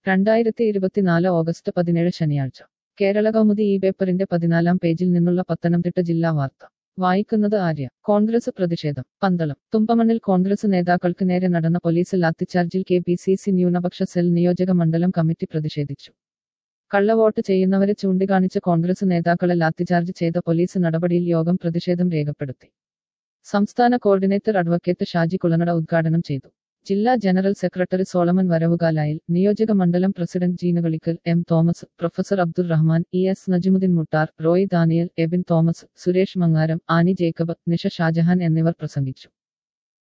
രണ്ടായിരത്തി ഇരുപത്തിനാല് ഓഗസ്റ്റ് പതിനേഴ് ശനിയാഴ്ച കേരള കൗമുദി ഈ പേപ്പറിന്റെ പതിനാലാം പേജിൽ നിന്നുള്ള പത്തനംതിട്ട ജില്ലാ വാർത്ത വായിക്കുന്നത് ആര്യ കോൺഗ്രസ് പ്രതിഷേധം പന്തളം തുമ്പമണ്ണിൽ കോൺഗ്രസ് നേതാക്കൾക്ക് നേരെ നടന്ന പോലീസ് ലാത്തിച്ചാർജിൽ കെ പി സി സി ന്യൂനപക്ഷ സെൽ നിയോജക മണ്ഡലം കമ്മിറ്റി പ്രതിഷേധിച്ചു കള്ളവോട്ട് ചെയ്യുന്നവരെ ചൂണ്ടിക്കാണിച്ച് കോൺഗ്രസ് നേതാക്കളെ ലാത്തിചാർജ് ചെയ്ത പോലീസ് നടപടിയിൽ യോഗം പ്രതിഷേധം രേഖപ്പെടുത്തി സംസ്ഥാന കോർഡിനേറ്റർ അഡ്വക്കേറ്റ് ഷാജി കുളനട ഉദ്ഘാടനം ചെയ്തു ജില്ലാ ജനറൽ സെക്രട്ടറി സോളമൻ വരവുകാലായിൽ നിയോജക മണ്ഡലം പ്രസിഡന്റ് ജീനകളിക്കൽ M Thomas professor Abdul Rahman E S Najimuddin Muttar Roy Daniel Ebin Thomas Suresh Mangaram Annie Jacob Nisha Shajahan എന്നിവർ പ്രസംഗിച്ചു